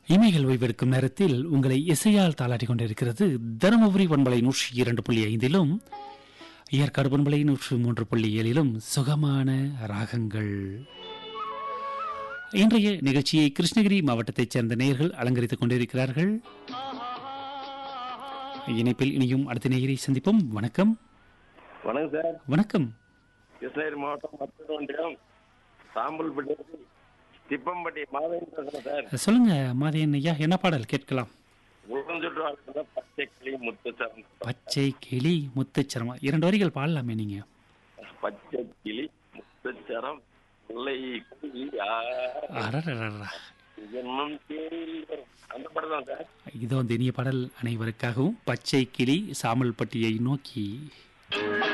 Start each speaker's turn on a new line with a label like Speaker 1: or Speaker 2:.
Speaker 1: இமைகள் ஓய்வெடுக்கும் நேரத்தில் உங்களை இசையால் தாளாட்டி கொண்டிருக்கிறது தருமபுரி பண்பலை நூற்றி இரண்டு புள்ளி ஐந்திலும் ஏற்காடு பண்பலை நூற்று மூன்று புள்ளி ஏழிலும் சுகமான ராகங்கள் இன்றைய நிகழ்ச்சியை கிருஷ்ணகிரி மாவட்டத்தைச் சேர்ந்த நேயர்கள் அலங்கரித்துக் கொண்டிருக்கிறார்கள் இணைப்பில் இனியும் அடுத்த நேயரை சந்திப்போம் வணக்கம்
Speaker 2: வணக்கம் சார்
Speaker 1: வணக்கம்
Speaker 2: கிருஷ்ணகிரி மாவட்டம் மத்தூர் ஒன்றியம் சாம்பல்பட்டி திப்பம்பட்டி மாதவன் பேசுறேன் சார்
Speaker 1: சொல்லுங்க மாதையன் ஐயா என்ன பாடல் கேட்கலாம்
Speaker 2: உலகம் சுற்று வாழ்க்கை பச்சை கிளி முத்துச்சரம்
Speaker 1: பச்சை கிளி முத்துச்சரமா இரண்டு வரிகள் பாடலாமே நீங்க
Speaker 2: பச்சை கிளி முத்துச்சரம் முல்லை கிளி ஆ,
Speaker 1: அரரரரா.
Speaker 2: ஜென்மம் தேடி வரும். அந்த படம் தான் சார்
Speaker 1: இதோ இந்த இனிய பாடல் அனைவருக்காகவும் பச்சை கிளி சாமல்பட்டியை நோக்கி